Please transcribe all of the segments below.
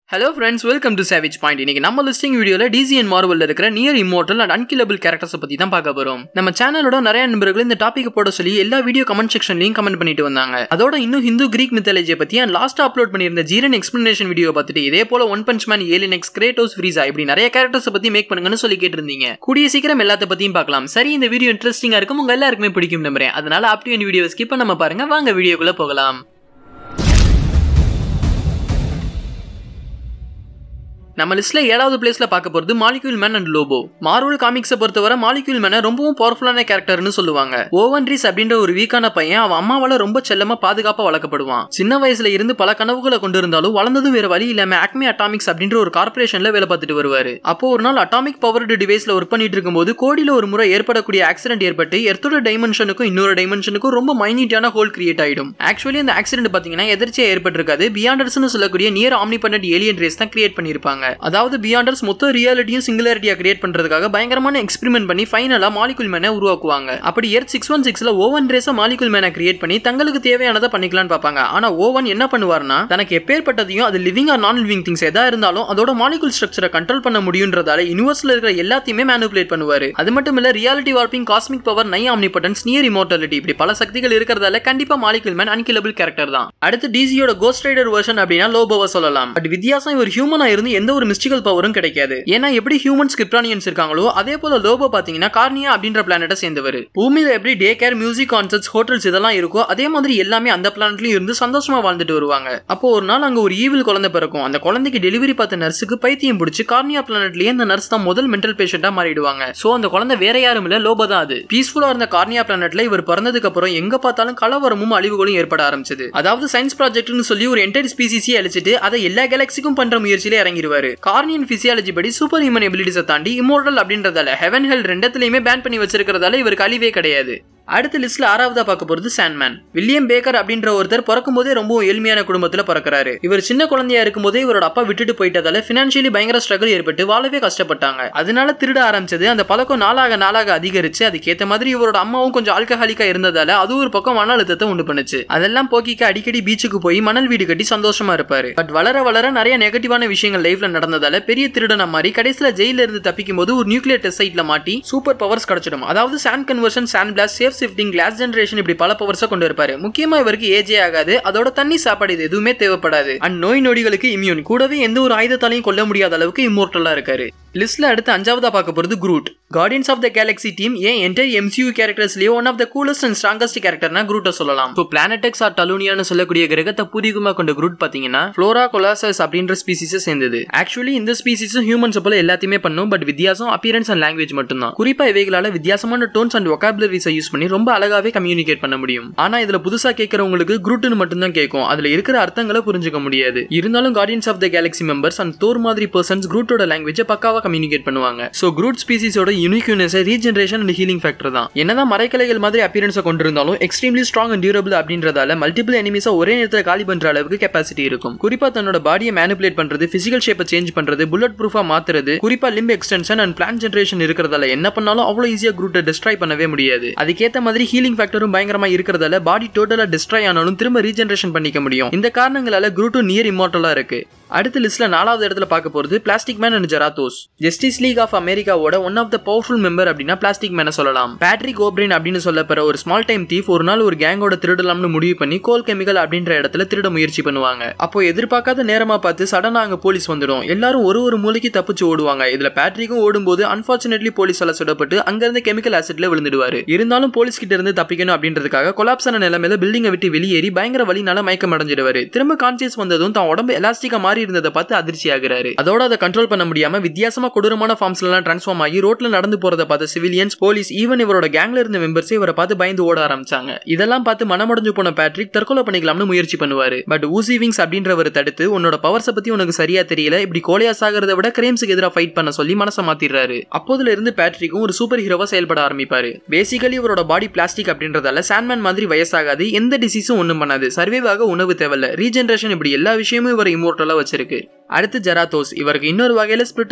hello friends welcome to savage point இன்னைக்கு நம்ம listing வீடியோல டிசி அண்ட் மார்வல்ல இருக்கிற near immortal and unkillable characters பத்தி தான் பார்க்க போறோம் நம்ம சேனலோட நிறைய நண்பர்கள் இந்த டாபிக் போட சொல்லி எல்லா வீடியோ கமெண்ட் செக்ஷன்லயும் கமெண்ட் பண்ணிட்டு வந்தாங்க அதோட இன்னும் ஹிந்து கிரீக் மித்தாலஜியை பத்தி அண்ட் லாஸ்ட் அப்லோட் பண்ணியிருந்த ஜீரன் எக்ஸ்பிளனேஷன் வீடியோ பார்த்துட்டு இதே போல one punch man alien X Kratos Frieza இப்படி நிறைய கேரக்டர்ஸ் பத்தி மேக் பண்ணுங்கன்னு சொல்லி கேட்டிருந்தீங்க கூடிய சீக்கிரம் எல்லாத்த பத்தியும் பார்க்கலாம் சரி இந்த வீடியோ இன்ட்ரெஸ்டிங்கா இருக்கும் உங்க எல்லாருக்குமே பிடிக்கும் நம்புறேன் அதனால அப் டு வீடியோ ஸ்கிப் பண்ணாம பாருங்க வாங்க வீடியோக்குள்ள போகலாம் நம்ம லிஸ்ட்ல ஏழாவது பிளேஸ்ல பார்க்க போறது molecule man and Lobo Marvel காமிக்ஸை பொறுத்தவரை மாலிக்யூல் மேனை ரொம்பவும் பவர்ஃபுல்லான கேரக்டர்னு சொல்லுவாங்க ஓவன் ரீஸ் அப்படின்ற ஒரு வீக்கான பையன் அவன் அம்மாவால ரொம்ப செல்லமா பாதுகாப்பா வளர்க்கப்படுவான் சின்ன வயசுல இருந்து பல கனவுகளை கொண்டு இருந்தாலும் வளர்ந்ததும் வேற வழி இல்லாம ஆக்மி அட்டாமிக்ஸ் அப்படின்ற ஒரு கார்பரேஷன்ல வேலை பார்த்துட்டு வருவாரு அப்போ ஒரு நாள் அட்டாமிக் பவர்டு டிவைஸ்ல ஒர்க் பண்ணிட்டு இருக்கும்போது கோடியில ஒரு முறை ஏற்படக்கூடிய ஆக்சிடென்ட் ஏற்பட்டு எர்த்தோட டைமென்ஷனுக்கும் இன்னொரு டைமென்ஷனுக்கும் ரொம்ப மைனிட்டான ஹோல் கிரியேட் ஆயிடும் ஆக்சுவலி அந்த ஆக்சிடென்ட் பாத்தீங்கன்னா எதிர்ச்சியா ஏற்பட்டிருக்காது பியாண்டர்ஸ்னு சொல்லக்கூடிய நியர் ஆம்னிபெண்டன்ட் ஏலியன் ரேஸ் தான் கிரியேட் பண்ணிருப்பாங்க அதாவது பியாண்டர்ஸ் மொத்த ரியாலிட்டியும் சிங்குலாரிட்டியா கிரியேட் பண்றதுக்காக பயங்கரமான எக்ஸ்பெரிமெண்ட் பண்ணி ஃபைனலா மாலிகுல் மேனை உருவாக்குவாங்க அப்படி எர்த் சிக்ஸ் ஒன் சிக்ஸ்ல ஓவன் ரேஸ மாலிகுல் மேனை கிரியேட் பண்ணி தங்களுக்கு தேவையானதை பண்ணிக்கலாம்னு பார்ப்பாங்க ஆனா ஓவன் என்ன பண்ணுவார்னா தனக்கு எப்பேற்பட்டதையும் அது living or non living things எதா இருந்தாலும் அதோட மாலிகுல் ஸ்ட்ரக்சரை கண்ட்ரோல் பண்ண முடியுன்றதால யூனிவர்ஸ்ல இருக்கிற எல்லாத்தையுமே மேனுபுலேட் பண்ணுவாரு அது மட்டும் இல்ல ரியாலிட்டி வார்ப்பிங் காஸ்மிக் பவர் நை ஆம்னிபட்டன்ஸ் நியர் இமோர்டாலிட்டி இப்படி பல சக்திகள் இருக்கிறதால கண்டிப்பா மாலிகுல் மேன் அன்கிலபிள் கேரக்டர் தான் அடுத்து டிசியோட கோஸ்ட் ரைடர் வெர்ஷன் அப்படின்னா லோபோவை சொல்லலாம் பட் வித்தியாசம் இவர் ஹியூமனா இருந்து எந்த ஒரு மிஸ்டிகல் பவரும் கிடைக்காது ஏன்னா எப்படி ஹியூமன்ஸ் கிரிப்டானியன்ஸ் இருக்காங்களோ அதே போல லோபோ பாத்தீங்கன்னா கார்னியா அப்படின்ற பிளானட்டை சேர்ந்தவர் பூமியில எப்படி day care music concerts hotels இதெல்லாம் இருக்கோ அதே மாதிரி எல்லாமே அந்த பிளானட்லயும் இருந்து சந்தோஷமா வாழ்ந்துட்டு வருவாங்க அப்போ ஒரு நாள் அங்க ஒரு ஈவில் குழந்தை பிறக்கும் அந்த குழந்தைக்கு டெலிவரி பார்த்த நர்ஸுக்கு பைத்தியம் பிடிச்சி கார்னியா பிளானட்லயே அந்த நர்ஸ் தான் முதல் மென்டல் பேஷண்டா மாறிடுவாங்க சோ அந்த குழந்தை வேற யாரும் இல்ல லோபோ தான் அது பீஸ்ஃபுல்லா இருந்த கார்னியா பிளானட்ல இவர் பிறந்ததுக்கு அப்புறம் எங்க பார்த்தாலும் கலவரமும் அழிவுகளும் ஏற்பட ஆரம்பிச்சது அதாவது சயின்ஸ் ப்ராஜெக்ட்னு சொல்லி ஒரு என்டையர் ஸ்பீசிஸே அழிச்சிட்டு அதை எல்லா கேலக்சிக்கும் பண்ற முயற்சியில இறங்கிடுவாரு கார்னியன் பிசியாலஜி படி சூப்பர் ஹியூமன் எபிலிட்டிஸை தாண்டி இம்மோர்டல் அப்படின்றதால ஹெவன் ஹெல் ரெண்டத்துலயுமே பேன் பண்ணி வச்சிருக்கிறதால இவருக்கு அழிவே கிடையாது அடுத்த லிஸ்ட்ல ஆறாவதா பார்க்க போறது சாண்ட்மேன் வில்லியம் பேக்கர் அப்படின்ற ஒருத்தர் பிறக்கும் போதே ரொம்ப ஏழ்மையான குடும்பத்துல பிறக்கிறாரு இவர் சின்ன குழந்தையா இருக்கும் போதே இவரோட அப்பா விட்டுட்டு போயிட்டதால பினான்சியலி பயங்கர ஸ்ட்ரகிள் ஏற்பட்டு வாழவே கஷ்டப்பட்டாங்க அதனால திருட ஆரம்பிச்சது அந்த பழக்கம் நாளாக நாளாக அதிகரிச்சு அதுக்கேத்த மாதிரி இவரோட அம்மாவும் கொஞ்சம் ஆல்கஹாலிக்கா இருந்ததால அது ஒரு பக்கம் மன அழுத்தத்தை உண்டு பண்ணுச்சு அதெல்லாம் போக்கிக்க அடிக்கடி பீச்சுக்கு போய் மணல் வீடு கட்டி சந்தோஷமா இருப்பாரு பட் வளர வளர நிறைய நெகட்டிவான விஷயங்கள் லைஃப்ல நடந்ததால பெரிய திருடன மாதிரி கடைசியில ஜெயில இருந்து தப்பிக்கும் போது ஒரு நியூக்ளியர் டெஸ்ட் சைட்ல மாட்டி சூப்பர் பவர்ஸ் கிடைச்சிடும் அதாவது sand conversion sand blast shape shifting glass generation இப்படி பல பவர்ஸை கொண்டு இருப்பாரு முக்கியமா இவருக்கு ஏஜே ஆகாது அதோட தண்ணி சாப்பாடு இது எதுவுமே தேவைப்படாது அண்ட் நோய் நொடிகளுக்கு இம்யூன் கூடவே எந்த ஒரு ஆயுதத்தாலையும் கொல்ல முடியாத அளவுக்கு இம்மோர்டலா இருக்காரு லிஸ்ட்ல அடுத்து அஞ்சாவதா பார்க்க போறது Groot Guardians of the Galaxy team ஏன் என்டையர் எம்சியூ கேரக்டர்ஸ்லயே one of the coolest and strongest கேரக்டர்னா குரூட்டை சொல்லலாம் இப்போ பிளானடெக்ஸ் ஆர் டலூனியான்னு சொல்லக்கூடிய கிரகத்தை பூர்வீகமா கொண்ட குரூட் பாத்தீங்கன்னா ஃப்ளோரா கொலாசஸ் அப்படின்ற ஸ்பீசிஸை சேர்ந்தது ஆக்சுவலி இந்த ஸ்பீசிஸும் ஹியூமன்ஸ் போல எல்லாத்தையுமே பண்ணும் பட் வித்தியாசம் அப்பியரன்ஸ் அண்ட் லாங்குவேஜ் மட்டும்தான் குறிப்பா இவைகளால வித்தியாசமான டோன்ஸ் அண்ட் ஒகாபுலரிஸை யூஸ் பண்ணி ரொம்ப அழகாவே கம்யூனிகேட் பண்ண முடியும் ஆனா இதுல புதுசா கேட்கறவங்களுக்கு குரூட்னு மட்டும்தான் கேட்கும் அதுல இருக்கிற அர்த்தங்களை புரிஞ்சுக்க முடியாது இருந்தாலும் Guardians of the Galaxy members and Thor மாதிரி பர்சன்ஸ் குரூட்டோட லாங்குவேஜை பக்காவா கம்யூனிகேட் பண்ணுவாங்க சோ குரூட் ஸ்பீசிஸோட uniqueness regeneration and healing factor தான் என்னதான் மறைக்கலைகள் மாதிரி அப்பியரன்ஸை கொண்டிருந்தாலும் எக்ஸ்ட்ரீம்லி ஸ்ட்ராங் அண்ட் டியூரபிள் அப்படின்றதால மல்டிபிள் எனிமிஸை ஒரே நேரத்தில் காலி பண்ற அளவுக்கு கெப்பாசிட்டி இருக்கும் குறிப்பா தன்னோட பாடியை மேனிபுலேட் பண்றது பிசிக்கல் ஷேப்பை சேஞ்ச் பண்றது புல்லட் ப்ரூஃபா மாத்துறது குறிப்பா limb extension and plant generation இருக்கிறதால என்ன பண்ணாலும் அவ்வளவு ஈஸியா குரூட்டை டிஸ்ட்ராய் பண்ணவே முடியாது அதுக்கேத்த மாதிரி ஹீலிங் ஃபேக்டரும் பயங்கரமா இருக்கிறதால பாடி டோட்டலா டிஸ்ட்ராய் ஆனாலும் திரும்ப ரீஜென்ரேஷன் பண்ணிக்க முடியும் இந்த காரணங்களால குரூட்டும் நியர் இம்மார்டலா இருக்கு அடுத்த லிஸ்ட்ல நாலாவது இடத்துல பார்க்க போறது plastic man and Zarathos Justice League of அமெரிக்காவோட one of the powerful member அப்படின்னா பிளாஸ்டிக் மேனை சொல்லலாம் பேட்ரிக் ஓப்ரின் அப்படின்னு சொல்லப்படுற ஒரு ஸ்மால் டைம் தீஃப் ஒரு நாள் ஒரு கேங்கோட திருடலாம்னு முடிவு பண்ணி கோல் கெமிக்கல் அப்படின்ற இடத்துல திருட முயற்சி பண்ணுவாங்க அப்போ எதிர்பார்க்காத நேரமா பார்த்து சடனா அங்க போலீஸ் வந்துடும் எல்லாரும் ஒரு ஒரு மூலைக்கு தப்பிச்சு ஓடுவாங்க இதுல பேட்ரிக்கும் ஓடும்போது அன்பார்ச்சுனேட்லி போலீஸால சுடப்பட்டு அங்க இருந்து கெமிக்கல் ஆசிட்ல விழுந்துடுவாரு இருந்தாலும் போலீஸ் கிட்ட இருந்து தப்பிக்கணும் அப்படின்றதுக்காக கொலாப்ஸான நிலைமையில பில்டிங்கை விட்டு வெளியேறி பயங்கர வழினால மயக்கம் அடைஞ்சிடுவாரு திரும்ப கான்சியஸ் வந்ததும் தான் உடம்பு எலாஸ்டிக்கா மாறி இருந்ததை பார்த்து அதிர்ச்சி ஆகிறாரு அதோட அதை கண்ட்ரோல் பண்ண முடியாம வித்தியாசமா கொடூரமான ஃபார்ம்ஸ்ல எல்லாம் டிரான்ஸ்ஃபார்ம் ஆகி ரோட்ல நடந்து போறத பார்த்த சிவிலியன்ஸ் போலீஸ் ஈவன் இவரோட கேங்ல இருந்த மெம்பர்ஸ் இவரை பார்த்து பயந்து ஓட ஆரம்பிச்சாங்க இதெல்லாம் பார்த்து மனமடைஞ்சு போன பேட்ரிக் தற்கொலை பண்ணிக்கலாம்னு முயற்சி பண்ணுவாரு பட் ஊசி விங்ஸ் அப்படின்றவர் தடுத்து உன்னோட பவர்ஸை பத்தி உனக்கு சரியா தெரியல இப்படி கோலையா சாகிறத விட கிரைம்ஸுக்கு எதிராக ஃபைட் பண்ண சொல்லி மனசை மாத்திடுறாரு அப்போதுல இருந்து பேட்ரிக்கும் ஒரு சூப்பர் ஹீரோவா செயல்பட ஆரம்பிப்பாரு பேசிக்கலி இவரோட பாடி பிளாஸ்டிக் அப்படின்றதால சாண்ட்மேன் மாதிரி வயசாகாது எந்த டிசீஸும் ஒன்றும் பண்ணாது சர்வேவாக உணவு தேவையில்ல ரீஜென்ரேஷன் இப்படி எல்லா விஷயமும் இவர் இம்மோர்டலா வச்சிருக்கு அடுத்து ஜெராத்தோஸ் இவருக்கு இன்னொரு வகையில spirit of justice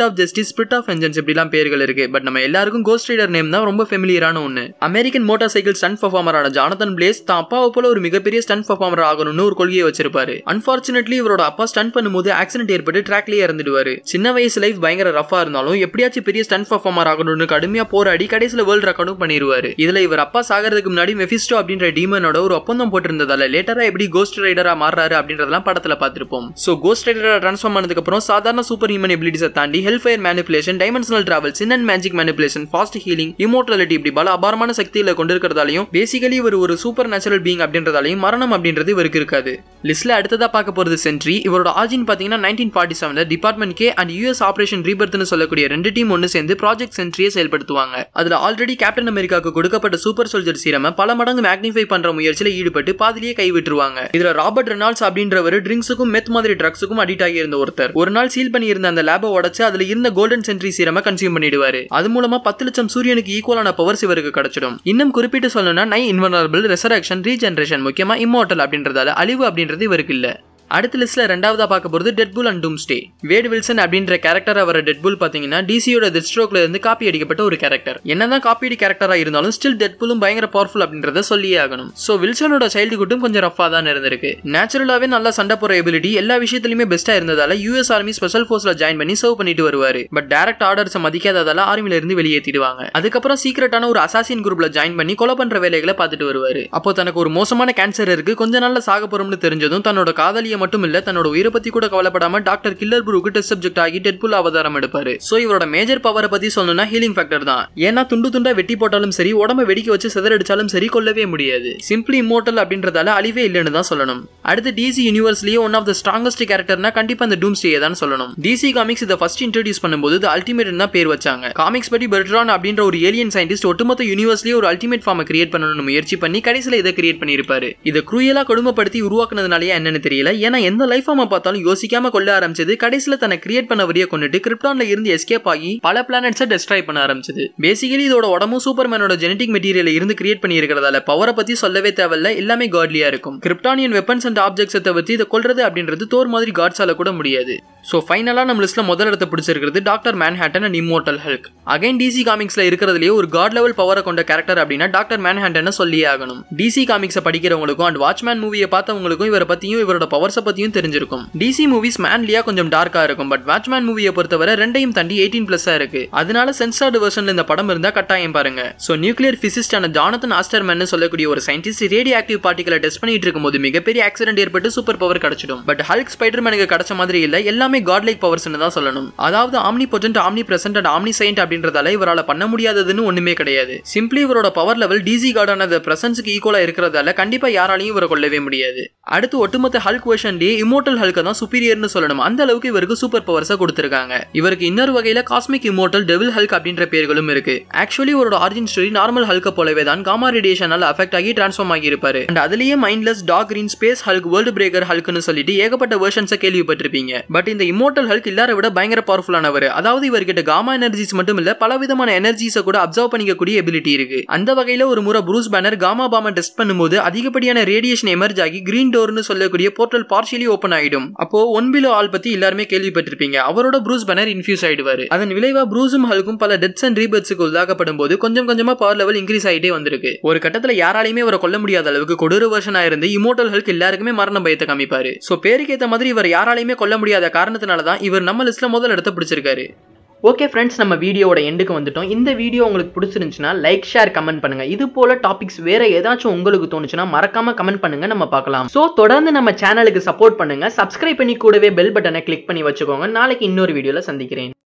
Genesis spirit of vengeance இப்படிலாம் பேர்கள் இருக்கு பட் நம்ம எல்லாருக்கும் கோஸ்ட் ரைடர் நேம் தான் ரொம்ப ஃபெமிலியரான ஒன்று அமெரிக்கன் மோட்டார் சைக்கிள் ஸ்டன்ட் பர்ஃபார்மரான ஜானதன் பிளேஸ் தான் அப்பாவை போல ஒரு மிகப்பெரிய ஸ்டன்ட் பர்ஃபார்மர் ஆகணும்னு ஒரு கொள்கையை வச்சிருப்பாரு அன்பார்ச்சுனேட்லி இவரோட அப்பா ஸ்டன்ட் பண்ணும்போது ஆக்சிடென்ட் ஏற்பட்டு ட்ராக்லயே இறந்துடுவாரு சின்ன வயசு லைஃப் பயங்கர ரஃபா இருந்தாலும் எப்படியாச்சும் பெரிய ஸ்டன்ட் பர்ஃபார்மர் ஆகணும்னு கடுமையா போராடி கடைசியில் வேர்ல்ட் ரெக்கார்டும் பண்ணிடுவாரு இதுல இவர் அப்பா சாகிறதுக்கு முன்னாடி மெஃபிஸ்டோ அப்படின்ற டீமனோட ஒரு ஒப்பந்தம் போட்டிருந்ததால லேட்டரா எப்படி கோஸ்ட் ரைடரா மாறுறாரு அப்படின்றதெல்லாம் படத்துல பார்த்திருப்போம் சோ கோஸ்ட் ரைடரா ட்ரான்ஸ்ஃபார்ம் ஆனதுக்கு அப்புறம் சாதாரண சூப்பர் ஹியூமன் எபிலிட்டிஸை தாண்டி hellfire manipulation dimensional travel sin and magic manipulation fast healing immortality இப்படி பல அபாரமான சக்தியில கொண்டிருக்கிறதாலையும் பேசிக்கலி இவர் ஒரு சூப்பர் நேச்சுரல் பீங் அப்படின்றதாலையும் மரணம் அப்படின்றது இவருக்கு இருக்காது லிஸ்ட்ல அடுத்ததா பார்க்க போறது சென்ட்ரி இவரோட ஆர்ஜின் பாத்தீங்கன்னா நைன்டீன் ஃபார்ட்டி செவன்ல department K and US operation ரீபர்த்னு சொல்லக்கூடிய ரெண்டு டீம் ஒன்று சேர்ந்து ப்ராஜெக்ட் சென்ட்ரியை செயல்படுத்துவாங்க அதுல ஆல்ரெடி கேப்டன் அமெரிக்காவுக்கு கொடுக்கப்பட்ட சூப்பர் சோல்ஜர் சீரம பல மடங்கு மேக்னிஃபை பண்ற முயற்சியில ஈடுபட்டு பாதிலேயே கைவிட்டுருவாங்க இதுல ராபர்ட் ரெனால்ட்ஸ் அப்படின்றவர் ட்ரிங்க்ஸுக்கும் மெத் மாதிரி ட்ரக்ஸுக்கும் அடிக்ட் ஆகி இருந்த ஒருத்தர் ஒரு நாள் சீல் பண்ணி இருந்த அந்த லேபை உடச்சு அதுல இருந்த கோல்டன் சென்ட்ரி சீரம கன்சியூம் பண்ணிடுவாரு அது மூலமா பத்து லட்சம் சூரியனுக்கு ஈக்குவலான பவர்ஸ் இவருக்கு கிடைச்சிடும் இன்னும் குறிப்பிட்டு சொல்லணும்னா நை இன்வர்னபிள் ரெசரக்ஷன் ரீஜெனரேஷன் முக்கியமா இம்மோட்டல் அப்படின்றதால அழிவு அப்படின்றது இவருக்கு இல்ல அடுத்த லிஸ்ட்ல ரெண்டாவதா பார்க்க போறது Deadpool and Doomsday Wade Wilson அப்படின்ற கேரக்டர் வர டெட்புல் பாத்தீங்கன்னா டிசியோட டெட் ஸ்ட்ரோக்ல இருந்து காப்பி அடிக்கப்பட்ட ஒரு கேரக்டர் என்னதான் காப்பீடு கேரக்டரா இருந்தாலும் ஸ்டில் டெட்புலும் பயங்கர பவர்ஃபுல் அப்படின்றத சொல்லியே ஆகணும் சோ வில்சனோட சைல்டுஹுட்டும் கொஞ்சம் ரஃபா தான் இருந்திருக்கு நேச்சுரலாவே நல்லா சண்டை போற எபிலிட்டி எல்லா விஷயத்திலுமே பெஸ்டா இருந்ததால யூஎஸ் ஆர்மி ஸ்பெஷல் ஃபோர்ஸ்ல ஜாயின் பண்ணி சர்வ் பண்ணிட்டு வருவாரு பட் டைரக்ட் ஆர்டர்ஸ் மதிக்காததால ஆர்மில இருந்து வெளியேற்றிடுவாங்க அதுக்கப்புறம் சீக்கிரட்டான ஒரு அசாசின் குரூப்ல ஜாயின் பண்ணி கொலை பண்ற வேலைகளை பார்த்துட்டு வருவாரு அப்போ தனக்கு ஒரு மோசமான கேன்சர் இருக்கு கொஞ்ச நாள்ல சாக போறோம்னு தெரிஞ்சதும் தன்னோட காதலியை மட்டும் இல்ல தன்னோட உயிரை பத்தி கூட கவலைப்படாம doctor Killebrew test subject ஆகி டெட்புல் அவதாரம் எடுப்பாரு சோ இவரோட மேஜர் பவரை பத்தி சொல்லணும்னா ஹீலிங் ஃபேக்டர் தான் ஏன்னா துண்டு துண்டா வெட்டி போட்டாலும் சரி உடம்ப வெடிக்க வச்சு சிதறடிச்சாலும் சரி கொல்லவே முடியாது சிம்பிளி இம்மோட்டல் அப்படின்றதால அழிவே இல்லைன்னு தான் சொல்லணும் அடுத்து டிசி யூனிவர்ஸ்லயே ஒன் ஆஃப் த ஸ்ட்ராங்கஸ்ட் கேரக்டர்னா கண்டிப்பா அந்த டூம் ஸ்டே தான் சொல்லணும் டிசி காமிக்ஸ் இதை ஃபர்ஸ்ட் இன்ட்ரடியூஸ் பண்ணும்போது இது அல்டிமேட் தான் பேர் வச்சாங்க காமிக்ஸ் படி பெர்ட்ரான் அப்படின்ற ஒரு ஏலியன் சயின்டிஸ்ட் ஒட்டுமொத்த யூனிவர்ஸ்லயே ஒரு அல்டிமேட் ஃபார்மை கிரியேட் பண்ணணும்னு முயற்சி பண்ணி கடைசியில இதை கிரியேட் பண்ணியிருப்பாரு இதை குரூயலா கொடுமைப்படுத்தி உருவாக்குனதுனாலயே என்னன்னு தெரியல ஏன்னா எந்த லைஃப் ஃபார்மை பார்த்தாலும் யோசிக்காம கொல்ல ஆரம்பிச்சது கடைசியில தன்னை கிரியேட் பண்ணவரையே கொண்டுட்டு கிரிப்டான்ல இருந்து எஸ்கேப் ஆகி பல பிளானட்ஸை டெஸ்ட்ராய் பண்ண ஆரம்பிச்சது பேசிக்கலி இதோட உடம்பும் சூப்பர்மேனோட ஜெனடிக் மெட்டீரியல் இருந்து கிரியேட் பண்ணி இருக்கிறதால பவரை பத்தி சொல்லவே தேவையில்ல எல்லாமே காட்லியா இருக்கும் கிரிப்டானியன் வெப்பன்ஸ் அண்ட் ஆப்ஜெக்ட்ஸை தவிர்த்து இதை கொல்றது அப்படின்றது தோர் மாதிரி காட்ஸால கூட முடியாது ஸோ ஃபைனலாக நம்ம லிஸ்ட்ல முதல் இடத்தை பிடிச்சிருக்கிறது doctor Manhattan and immortal Hulk again DC காமிக்ஸ்ல இருக்கிறதுலேயே ஒரு காட் லெவல் பவரை கொண்ட கேரக்டர் அப்படின்னா டாக்டர் மேன்ஹேட்டனை சொல்லியே ஆகணும் டிசி காமிக்ஸை படிக்கிறவங்களுக்கும் அண்ட் வாட்ச்மேன் மூவியை பார்த்தவங்களுக்கும் இவரை பத்தியும் இவரோட பவர்ஸை பத்தியும் தெரிஞ்சிருக்கும் டிசி மூவிஸ் மேன்லியா கொஞ்சம் டார்க்கா இருக்கும் பட் வாட்ச்மேன் மூவியை பொறுத்தவரை ரெண்டையும் தாண்டி எயிட்டீன் பிளஸ்ஸா இருக்கு அதனால சென்சார்டு வெர்ஷன்ல இந்த படம் இருந்தா கட்டாயம் பாருங்க ஸோ நியூக்ளியர் பிசிஸ்டான ஜானத்தன் ஆஸ்டர்மேன் சொல்லக்கூடிய ஒரு சயின்டிஸ்ட் ரேடியோ ஆக்டிவ் பார்ட்டிகளை டெஸ்ட் பண்ணிட்டு இருக்கும்போது மிகப்பெரிய ஆக்சிடென்ட் ஏற்பட்டு சூப்பர் பவர் கிடைச்சிடும் பட் ஹல்க் ஸ்பைடர்மேனுக்கு கிடைச்ச மாதிரி இல்ல எல்லாமே காட்லைக் பவர்ஸ்னு தான் சொல்லணும் அதாவது omnipotent omnipresent and omniscient அப்படின்றதால இவரால பண்ண முடியாததுன்னு ஒண்ணுமே கிடையாது சிம்பிளி இவரோட பவர் லெவல் டிசி கார்டான பிரசன்ஸுக்கு ஈக்குவலா இருக்கிறதால கண்டிப்பா யாராலையும் இவரை கொள்ளவே முடியாது அடுத்து ஒட்டுமொத்த ஹல்க் வெர்ஷன்லயே இமோட்டல் ஹல்க தான் சுப்பீரியர்னு சொல்லணும் அந்த அளவுக்கு இவருக்கு சூப்பர் பவர்ஸை கொடுத்திருக்காங்க இவருக்கு இன்னொரு வகையில காஸ்மிக் இமோட்டல் டெவில் ஹல்க் அப்படின்ற பேர்களும் இருக்கு ஆக்சுவலி இவரோட ஆரிஜின் ஸ்டோரி நார்மல் ஹல்க போலவே தான் காமா ரேடியேஷனால அஃபெக்ட் ஆகி டிரான்ஸ்ஃபார்ம் ஆகி இருப்பாரு அண்ட் அதுலயே mindless doc green space Hulk world breaker ஹல்க்னு சொல்லிட்டு ஏகப்பட்ட வெர்ஷன்ஸை கேள்விப்பட்டிருப்பீங்க பட் இந்த இமோட்டல் ஹல்க் எல்லாரை விட பயங்கர பவர்ஃபுல்லானவர் அதாவது இவர்கிட்ட காமா எனர்ஜிஸ் மட்டும் இல்ல பல விதமான எனர்ஜிஸை கூட அப்சர்வ் பண்ணிக்கக்கூடிய எபிலிட்டி இருக்கு அந்த வகையில ஒரு முறை Bruce Banner gamma bomb test பண்ணும்போது அதிகப்படியான ரேடியேஷன் எமர்ஜ் ஆகி கிரீன் டோர்னு சொல்லக்கூடிய போர்ட்டல் பார்ஷியலி ஓப்பன் ஆயிடும் அப்போ ஒன் பிலோ ஆல் பத்தி எல்லாருமே கேள்விப்பட்டிருப்பீங்க அவரோட ப்ரூஸ் பேனர் இன்ஃபியூஸ் ஆயிடுவாரு அதன் விளைவா ப்ரூஸும் ஹல்கும் பல டெத்ஸ் அண்ட் ரீபர்ட்ஸுக்கு உள்ளாக்கப்படும் போது கொஞ்சம் கொஞ்சமா பவர் லெவல் இன்க்ரீஸ் ஆயிட்டே வந்திருக்கு ஒரு கட்டத்துல யாராலையுமே அவரை கொல்ல முடியாத அளவுக்கு கொடூர வருஷனா இருந்து இமோட்டல் ஹல்க் எல்லாருக்குமே மரண பயத்தை காமிப்பாரு சோ பேருக்கு ஏத்த மாதிரி இவர் யாராலையுமே கொல்ல முடியாத காரணத்தினால தான் இவர் நம்ம லிஸ்ட்ல முதல் இடத்தை பிடிச்சிருக்காரு ஓகே ஃப்ரெண்ட்ஸ் நம்ம வீடியோட எண்டுக்கு வந்துட்டோம் இந்த வீடியோ உங்களுக்கு பிடிச்சிருந்துச்சுன்னா லைக் ஷேர் கமெண்ட் பண்ணுங்க இது போல டாபிக்ஸ் வேற ஏதாச்சும் உங்களுக்கு தோணுச்சுன்னா மறக்காம கமெண்ட் பண்ணுங்க நம்ம பார்க்கலாம் ஸோ தொடர்ந்து நம்ம சேனலுக்கு சப்போர்ட் பண்ணுங்க சப்ஸ்கிரைப் பண்ணி கூடவே பெல் பட்டனை கிளிக் பண்ணி வச்சுக்கோங்க நாளைக்கு இன்னொரு வீடியோல சந்திக்கிறேன்